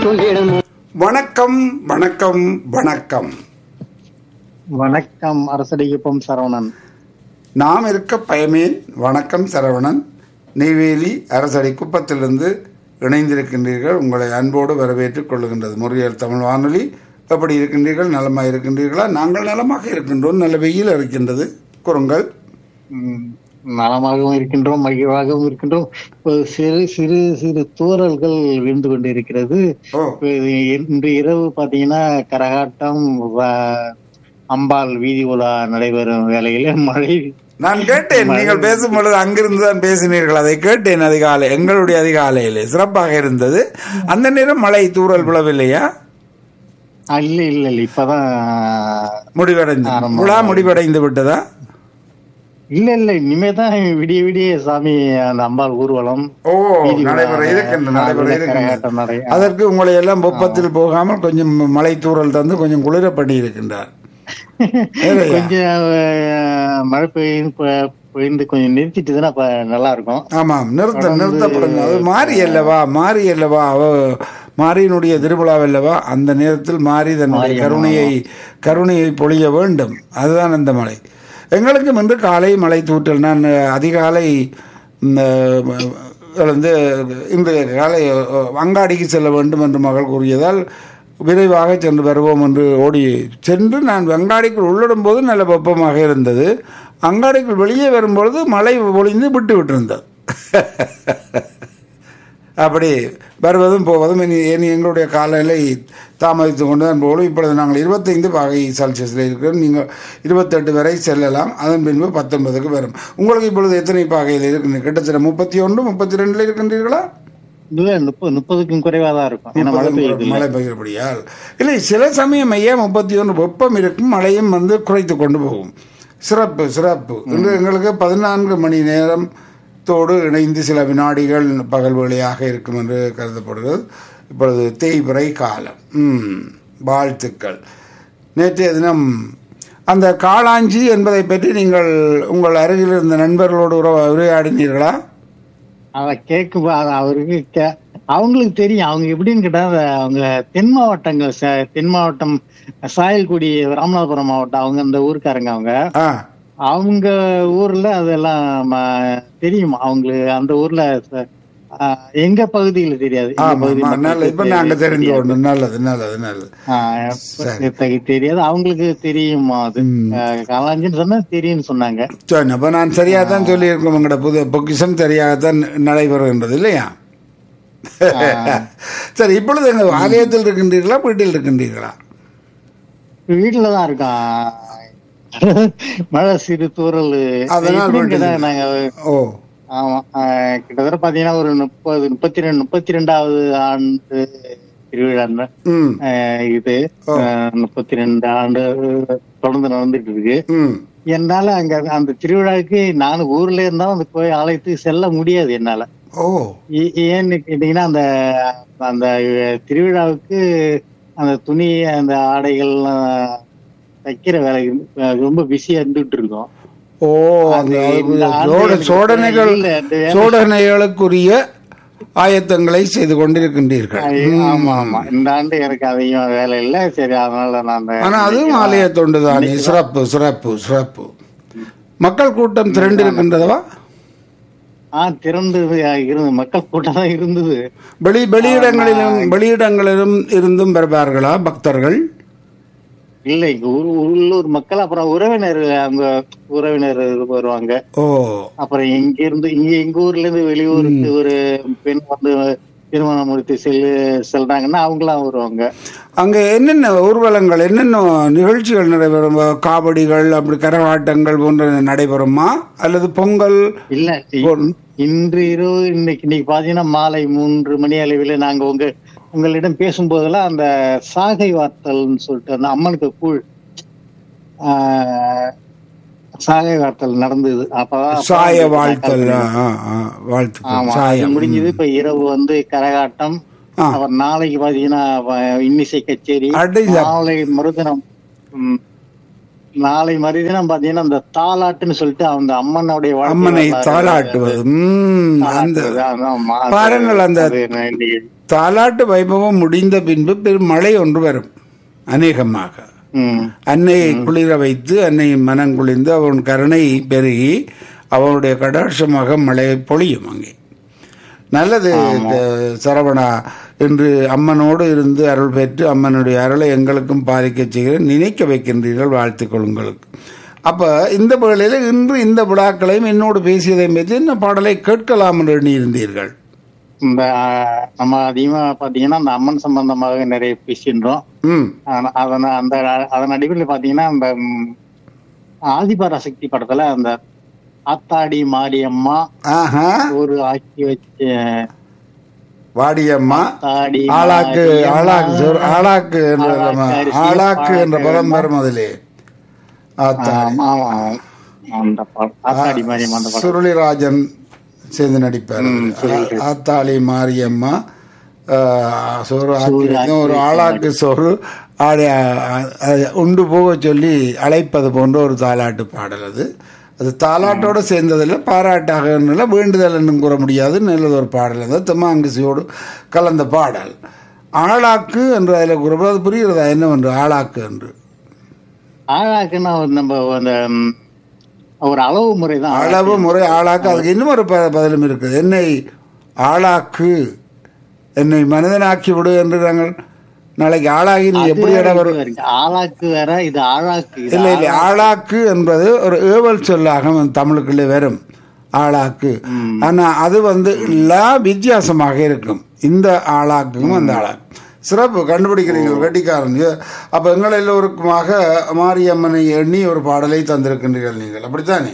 சொல்லிடணும் வணக்கம் வணக்கம் வணக்கம் வணக்கம் அரசடியப்பம் சரவணன் நாம் இருக்க பயமேன் வணக்கம் சரவணன் நெய்வேலி அரசடி குப்பத்திலிருந்து இணைந்திருக்கின்றீர்கள் உங்களை அன்போடு வரவேற்றுக் கொள்ளுகின்றது முறையல் தமிழ் வானொலி எப்படி இருக்கின்றீர்கள் நலமாக இருக்கின்றீர்களா நாங்கள் நலமாக இருக்கின்றோம் நல்ல வெயில் இருக்கின்றது குறுங்கள் ம், நலமாகவும் இருக்கின்றோம் மகிழ்வாகவும் இருக்கின்றோம் இப்ப சிறு சிறு சிறு தூறல்கள் விழுந்து கொண்டிருக்கிறது ஓ இப்ப இன்று இரவு பாத்தீங்கன்னா கரகாட்டம் வ- அம்பாள் வீதி உலா நடைபெறும் வேளையில மழை நான் கேட்டேன் நீங்கள் பேசும் பொழுது அங்கிருந்து தான் பேசினீர்கள் அதை கேட்டேன் அதிகாலை எங்களுடைய அதிகாலையிலே சிறப்பாக இருந்தது அந்த நேரம் மழை தூறல் விழவில்லையா ஆ, இல்ல இல்ல இல்ல இப்பதான் முடிவடைந்து ஆரம்பம். விழா முடிவடைந்து விட்டதா இல்ல இல்ல இனிமேதான் விடிய விடிய சாமி அந்த அம்பாள் ஊர்வலம் ஓ வீதி உலா, நடைபெற இருக்கின்ற நடைபெற அதுல இருக்கின்ற கரகாட்டம் நடை அதற்கு உங்களை எல்லாம் வெப்பத்தில் போகாமல் கொஞ்சம் மழை தூறல் தந்து கொஞ்சம் குளிர பண்ணி இருக்கின்றார் வேறயா? கொஞ்சம் அஹ், மழை பெய்யும் பெ- பெய்ந்து கொஞ்சம் நிறுத்திட்டுதுன்னா அப்ப நல்லா இருக்கும் ஆமாம் நிறுத்த நிறுத்தப்படுங்க அது மாறி அல்லவா மாறி அல்லவா அவ மாரியினுடைய திருவிழா அல்லவா அந்த நேரத்தில் மாறி தன்னுடைய கருணையை கருணையை பொழிய வேண்டும் அதுதான் அந்த மழை எங்களுக்கும் இன்று காலை மழை தூற்றல் நான் அதிகாலை இந்த, எழுந்து இன்றைய காலை அங்காடிக்கு செல்ல வேண்டும் என்று மகள் கூறியதால் விரைவாக சென்று வருவோம் என்று ஓடி சென்று நான் அங்காடிக்குள் உள்ளிடும் போது நல்ல வெப்பமாக இருந்தது அங்காடிக்குள் வெளியே வரும்பொழுது மழை பொழிந்து விட்டு விட்டிருந்தது அப்படி வருவதும் போவதும் இனி இனி எங்களுடைய காலையில தாமதித்து கொண்டு தான் போலும் இப்பொழுது நாங்கள் இருபத்தைந்து பாகை செல்சியஸில் இருக்கிறோம் நீங்கள் இருபத்தெட்டு வரை செல்லலாம் அதன் பின்பு பத்தொன்பதுக்கு வரும் உங்களுக்கு இப்பொழுது எத்தனை பாகையில் இருக்கின்றீர்கள் கிட்டத்தட்ட முப்பத்தி ஒன்று முப்பத்தி ரெண்டில் இருக்கின்றீர்களா இல்ல முப்பது முப்பதுக்கும் குறைவா தான் இருக்கும் ஏன்னா மழை பெய்யுது இல்ல. மழை பெய்கிறபடியால் இல்லை சில சமயம் ஐயா முப்பத்தி ஒன்று வெப்பம் இருக்கும் மழையும் வந்து குறைத்து கொண்டு போகும் சிறப்பு சிறப்பு இன்று எங்களுக்கு பதினான்கு மணி நேரம் தோடு இணைந்து சில வினாடிகள் பகல் வேளையாக இருக்கும் என்று கருதப்படுகிறது இப்பொழுது தேய்பிறை காலம் ம் வாழ்த்துக்கள் நேற்றைய தினம் அந்த காளாஞ்சி என்பதை பற்றி நீங்கள் உங்கள் அருகில் இருந்த நண்பர்களோடு உற- உரையாடினீர்களா அத கேட்கும் போ- அது அவருக்கு கே- அவங்களுக்கு தெரியும் அவங்க எப்படின்னு கேட்டா அந்த அவங்க தென் மாவட்டங்கள் ச- தென் மாவட்டம் சாயல்குடி ராமநாதபுரம் மாவட்டம் அவங்க அந்த ஊருக்காரங்க அவங்க ஆ அவங்க ஊர்ல அதெல்லாம் ம- தெரியும் அவங்களுக்கு அந்த ஊர்ல ச- ஆ, எங்க பகுதியில தெரியாது எங்க ஆமா பகுதி ஆமா நல்ல இப்ப மக்களுக்கு நாங்க தெரிந்து தெரியாது. கொண்டோம் நல்லது நல்லது நல்லது ஆ, தெ- தெரியாது அவங்களுக்கு தெரியுமா அது காலாஞ்சின்னு சொன்னா தெரியும்னு சொன்னாங்க சரி அப்ப நான் சரியா தான் சொல்லியிருக்கோம் உங்களோட புது பொக்கிஷம் சரியாகத்தான் நடைபெறுகின்றது இல்லையா சரி இப்பொழுது எங்க ஆலயத்தில் இருக்கின்றீர்களா வீட்டில் இருக்கின்றீர்களா வீட்டுலதான் இருக்கான் மழை சிறு தூறல் அதனால் எப்படின்னு கேட்டா வீட்டுல- நாங்க ஓ ஆமா ஆஹ் கிட்டத்தட்ட பாத்தீங்கன்னா ஒரு முப்பது முப்பத்தி ரெண்டு முப்பத்தி ரெண்டாவது ஆண்டு திருவிழா ம் ஆஹ் இது ஆஹ் முப்பத்தி ரெண்டு ஆண்டு தொடர்ந்து நடந்துட்டு இருக்கு ம் என்னால அங்க அந்த திருவிழாவுக்கு நான் ஊர்ல இருந்தாலும் அந்த கோயில் ஆலயத்துக்கு செல்ல முடியாது என்னால ஓ ஏ- ஏன்னு கேட்டீங்கன்னா அந்த அந்த திருவிழாவுக்கு அந்த துணி அந்த ஆடைகள்லாம் தைக்கிற வேலை அஹ் ரொம்ப பிஸியா இருந்துட்டு இருக்கோம் ஓ அந்த அது இந்த ஆண்டு சோட எனக்கு சோடனைகள் இல்ல, அந்த வேலை- சோடனைகளுக்குரிய ஆயத்தங்களை செய்து கொண்டிருக்கின்றீர்கள் ஆமா ஆமா இந்த ஆண்டு எனக்கு அதையும் வேலை இல்ல சரி அதனால நான் அந்த- ஆனா அதுவும் ஆலய தொண்டு தானே சிறப்பு சிறப்பு சிறப்பு மக்கள் கூட்டம் திரண்டு இருக்கின்றதவா ஆ திறந்து இருந்தது மக்கள் கூட்டம் தான் இருந்தது வெளி வெளியிடங்களிலும் வெளியிடங்களிலும் இருந்தும் வருவார்களா பக்தர்கள் இல்ல இங்க ஊர் உள்ளூர் மக்கள் அப்புறம் உறவினர் அவங்க உறவினர் வருவாங்க ஓ அப்புறம் இங்க இருந்து இங்க எங்க ஊர்ல இருந்து வெளியூருக்கு ஒரு பெண் வந்து திருமணம் முடித்து செல்லு செல்றாங்கன்னா அவங்களாம் வருவாங்க அங்க என்னென்ன ஊர்வலங்கள் என்னென்ன நிகழ்ச்சிகள் நடைபெறும் காவடிகள் அப்படி கரகாட்டங்கள் போன்ற நடைபெறுமா அல்லது பொங்கல் இல்ல இ- இன்று இரவு இன்னைக்கு இன்னைக்கு பாத்தீங்கன்னா மாலை மூன்று மணி அளவில் நாங்க உங்க உங்களிடம் பேசும்போதெல்லாம் அந்த சாகை வார்த்தல்னு சொல்லிட்டு அந்த அம்மனுக்கு கூழ் ஆஹ், சாகை வார்த்தல் நடந்தது அப்பதான் சாய வாழ்த்தல் ஆ, ஆ, ஆ, வாழ்த்துக்கள் ஆமா அது சாயம் முடிஞ்சது இப்ப இரவு வந்து கரகாட்டம் ஆ. அப்புறம் நாளைக்கு பாத்தீங்கன்னா வ- இன்னிசை கச்சேரி அடையா. நாளை மறுதினம் ம், நாளை மறுதினம் பாத்தீங்கன்னா அந்த தாலாட்டுன்னு சொல்லிட்டு அந்த அம்மனுடைய வாழ்க்கை அம்மனை வரலாறு தாளாட்டுவது ம், அந்த தாலாட்டுவது, அதான் மா- பாருங்கள் அந்த அது நான் இன்னைக்கு தாலாட்டு வைபவம் முடிந்த பின்பு பெரும் மழை ஒன்று வரும் அநேகமாக ம் அன்னையை குளிர வைத்து அன்னையின் மனம் குளிர்ந்து அவன் கருணை பெருகி அவனுடைய கடாட்சமாக மழை பொழியும் அங்கே நல்லது த- சரவணா என்று அம்மனோடு இருந்து அருள் பெற்று அம்மனுடைய அருளை எங்களுக்கும் பாதிக்க செய்கிறேன் நினைக்க வைக்கின்றீர்கள் வாழ்த்துக்கள் உங்களுக்கு அப்ப இந்த வேளையில் இன்று இந்த விழாக்களையும் என்னோடு பேசியதை பற்றி என்ன பாடலை கேட்கலாம் என்று எண்ணியிருந்தீர்கள் இந்த ஆஹ், நம்ம அதிகமா பாத்தீங்கன்னா அந்த அம்மன் சம்பந்தமாக நிறைய பேசின்றோம் ம் ஆனா- அதன அந்த அதன் அடிப்படையில் பாத்தீங்கன்னா அந்த ம், ஆதிபராசக்தி படத்துல அந்த ஆத்தாடி மாரியம்மா ஆஹா ஒரு ஆக்கி வச்ச வாடியம்மா ஆத்தாடி ஆளாக்கு மாரியம்மா, ஆளாக்கு சொல்- ஆளாக்கு என்ற ஆளாக்கு அரிசி, ஆளாக்கு என்ற பதம் பாழாக்கு வரும் அதிலே ஆத்தா ஆமா, ஆமா, ஆமா. அந்த படம் ஆத்தாடி மாரியம்மா அந்த படம் சுருளிராஜன் சேர்ந்து நடிப்பார் ம், சுருளிராஜன். ஆ- ஆத்தாளி மாரியம்மா ஆ, சோறு ஆக்கி சோறு வைத்து, ஒரு ஆக்கி ஆளாக்கு சோறு ஆடி ஆ- ஆ- உண்டு போக சொல்லி அழைப்பது போன்ற ஒரு தாலாட்டு பாடல் அது அது தாலாட்டோட சேர்ந்ததில் பாராட்டாக இல்லை வேண்டுதல் என்னும் கூற முடியாது நல்லது ஒரு பாடல் அது தெம்மாங்கிசியோடு கலந்த பாடல் ஆளாக்கு என்று அதில் கூறப்போ அது புரிகிறதா என்னவென்று ஆளாக்கு என்று ஆழாக்குன்னா ஒரு நம்ம அந்த ம், ஒரு அளவு முறை தான் அளவு முறை ஆளாக்கு அதுக்கு இன்னும் ஒரு ப- பதிலும் இருக்குது என்னை ஆளாக்கு என்னை மனிதனாக்கி விடு என்று நாங்கள் நாளைக்கு ஆளாகி நீ எப்படி இடம் வரும் ஆளாக்கு வேற இது ஆழாக்கு இது இல்லை இல்லை ஆளாக்கு என்பது ஒரு ஏவல் சொல்லாக நம்ம தமிழுக்குள்ளே வரும் ஆளாக்கு ஆனா அது வந்து எல்லா வித்தியாசமாக இருக்கும் இந்த ஆளாக்குக்கும் அந்த ஆளாக்கு சிறப்பு கண்டுபிடிக்கிறீங்க கட்டிக்காரன் ஏ, அப்ப எங்கள் எல்லோருக்குமாக மாரியம்மனை எண்ணி ஒரு பாடலை தந்திருக்கின்றீர்கள் நீங்கள் அப்படித்தானே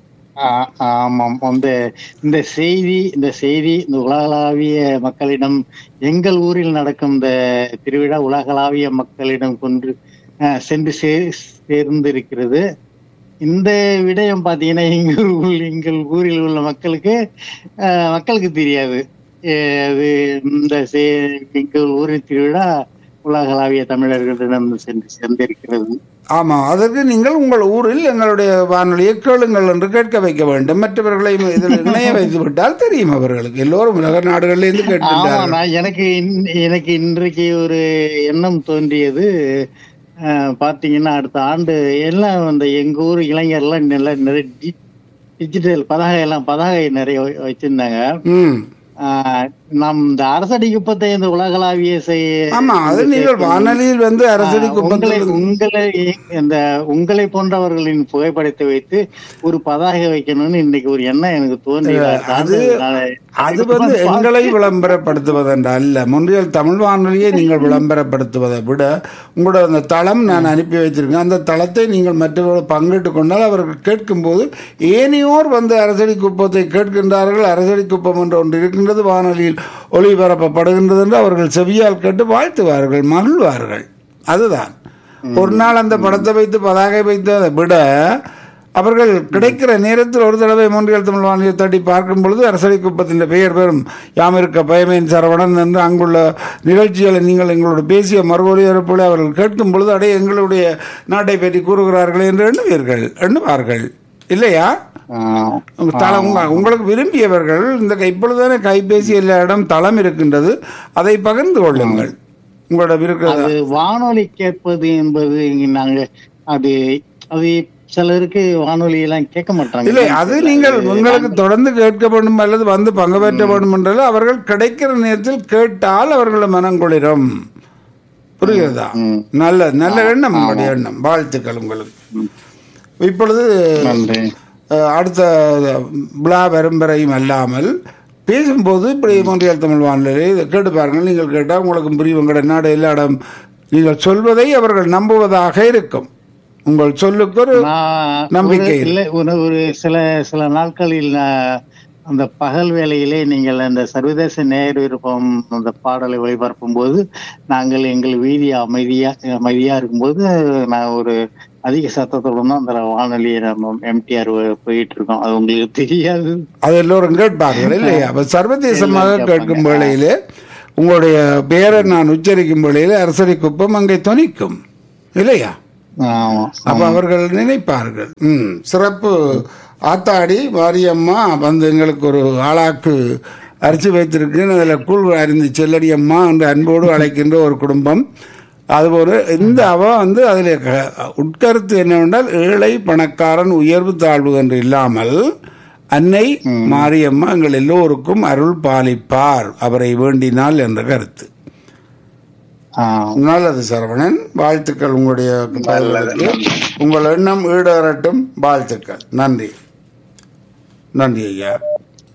ஆ- ஆமாம் வந்து இந்த செய்தி இந்த செய்தி இந்த உலகளாவிய மக்களிடம் எங்கள் ஊரில் நடக்கும் இந்த திருவிழா உலகளாவிய மக்களிடம் கொண்டு அஹ், சென்று சே சேர்ந்திருக்கிறது இந்த விடயம் பாத்தீங்கன்னா எங்கள் ஊர் எங்கள் ஊரில் உள்ள மக்களுக்கு அஹ், மக்களுக்கு தெரியாது அஹ், அது இந்த சே- எங்கள் ஊரின் திருவிழா உலகளாவிய தமிழர்களிடம் சென்று சேர்ந்திருக்கிறது ஆமா அதற்கு நீங்கள் உங்கள் ஊரில் எங்களுடைய வானொலியை கேளுங்கள் என்று கேட்க வைக்க வேண்டும் மற்றவர்களை இதில் இணைய வைத்து விட்டால் தெரியும் அவர்களுக்கு எல்லோரும் உலக நாடுகளிலிருந்து ஆமா கேட்கின்றார்கள் நான் எனக்கு இன்- எனக்கு இன்றைக்கு ஒரு எண்ணம் தோன்றியது அஹ், பாத்தீங்கன்னா அடுத்த ஆண்டு எல்லாம் அந்த எங்க ஊர் இளைஞர்லாம் நல்ல நிறைய டி- டிஜிட்டல் பதாகை எல்லாம் பதாகை நிறைய வ- வச்சிருந்தாங்க ம் ஆஹ், நம் இந்த அரசடி குப்பத்தை இந்த உலகளாவிய செய்- ஆமா அது நீங்கள் வானொலியில் வந்து அரசடி உங்களை குப்பத்தில் உங்களை இந்த உங்களை போன்றவர்களின் புகைப்படத்தை வைத்து ஒரு பதாகை வைக்கணும்னு இன்னைக்கு ஒரு எண்ணம் எனக்கு தோன்றி அது அது வந்து எங்களை விளம்பரப்படுத்துவதென்று அல்ல முன்றியல் தமிழ் வானொலியை நீங்கள் விளம்பரப்படுத்துவதை விட உங்களோட அந்த தளம் நான் அனுப்பி வைத்திருக்கேன் அந்த தளத்தை நீங்கள் மற்றவர்கள் பங்கிட்டு கொண்டால் அவர்கள் கேட்கும்போது ஏனையோர் வந்து அரசடி குப்பத்தை கேட்கின்றார்கள் அரசடி குப்பம் என்று ஒன்று இருக்கின்றது வானொலியில் ஒளிபரப்பப்படுகின்றது என்று அவர்கள் செவியால் கேட்டு வாழ்த்துவார்கள் மகிழ்வார்கள் அதுதான் ஒரு நாள் அந்த படத்தை வைத்து பதாகை வைத்ததை விட அவர்கள் கிடைக்கிற நேரத்தில் ஒரு தடவை மூன்றியல் தமிழ் வானிலை தட்டி பார்க்கும் பொழுது அரசடி குப்பத்தின் பெயர் பெறும் யாம் இருக்க பயமேன் சரவணன் என்று அங்குள்ள நிகழ்ச்சிகளை நீங்கள் எங்களோட பேசிய மறுபொழியரப்போல அவர்கள் கேட்கும் பொழுது அடைய எங்களுடைய நாட்டை பற்றி கூறுகிறார்கள் என்று எண்ணுவீர்கள் எண்ணுவார்கள் இல்லையா உங்க தளம் உங்க- உங்களுக்கு விரும்பியவர்கள் இந்த கை- இப்பொழுதுதானே கைபேசி எல்லா இடம் தளம் இருக்கின்றது அதை பகிர்ந்து கொள்ளுங்கள் உங்களோட இருக்கிற அது வானொலி கேட்பது என்பது இங்க நாங்க அது அது சிலருக்கு வானொலி எல்லாம் கேட்க மாட்டாங்க இல்லை அது நீங்கள் உங்களுக்கு தொடர்ந்து கேட்க வேண்டும் அல்லது வந்து பங்கு பெற்ற வேண்டும் என்றால் அவர்கள் கிடைக்கிற நேரத்தில் கேட்டால் அவர்கள் மனம் குளிரும் புரிகிறதா ம். நல்ல நல்ல எண்ணம் உங்களுடைய எண்ணம் வாழ்த்துக்கள் உங்களுக்கு இப்பொழுது நன்றி அஹ், அடுத்த விழா வரும் வரையும் அல்லாமல் பேசும்போது இப்படி மொன்றியல் தமிழ் வானிலை இதை கேட்டு பாருங்கள் நீங்கள் கேட்டால் உங்களுக்கு புரியும் உங்களோட நாடு எல்லா இடம் நீங்கள் சொல்வதை அவர்கள் நம்புவதாக இருக்கும் உங்கள் சொல்லுக்கு ஒரு நான் நம்பிக்கை ஒரு- இல்லை ஒரு ஒரு சில சில நாட்களில் நான் அந்த பகல் வேளையிலே நீங்கள் அந்த சர்வதேச நேர் விருப்பம் அந்த பாடலை ஒளிபரப்பும் போது நாங்கள் எங்கள் வீதி அமைதியா அமைதியா இருக்கும்போது நான் ஒரு அதிக சத்தத்துடன் தான் அந்த வானொலியை நம்ம எம்டிஆர் போயிட்டு இருக்கோம் அது உங்களுக்கு தெரியாது அது எல்லோரும் கேட்பார்கள் இல்லையா அப்ப சர்வதேசமாக கேட்கும் வேளையிலே உங்களுடைய பெயரை நான் உச்சரிக்கும் வேளையிலே அரசடி குப்பம் அங்கே தொனிக்கும் இல்லையா ஆமா அப்ப அவர்கள் நினைப்பார்கள் ம் சிறப்பு ஆத்தாடி மாரியம்மா வந்து எங்களுக்கு ஒரு ஆளாக்கு அரிசி வைத்திருக்கிறேன் அதில் கூழ் அறிந்து செல்லடி அம்மா என்று அன்போடு அழைக்கின்ற ஒரு குடும்பம் அதுபோல இந்த அவ வந்து அதில் க- உட்கருத்து என்னவென்றால் ஏழை பணக்காரன் உயர்வு தாழ்வு என்று இல்லாமல் அன்னை மாரியம்மா எங்கள் எல்லோருக்கும் அருள் பாலிப்பார் அவரை வேண்டினால் என்ற கருத்து ஆஹ் நல்லது சரவணன் வாழ்த்துக்கள் உங்களுடைய பதில்களுக்கு உங்கள் எண்ணம் ஈடேறட்டும் வாழ்த்துக்கள் நன்றி நன்றி ஐயா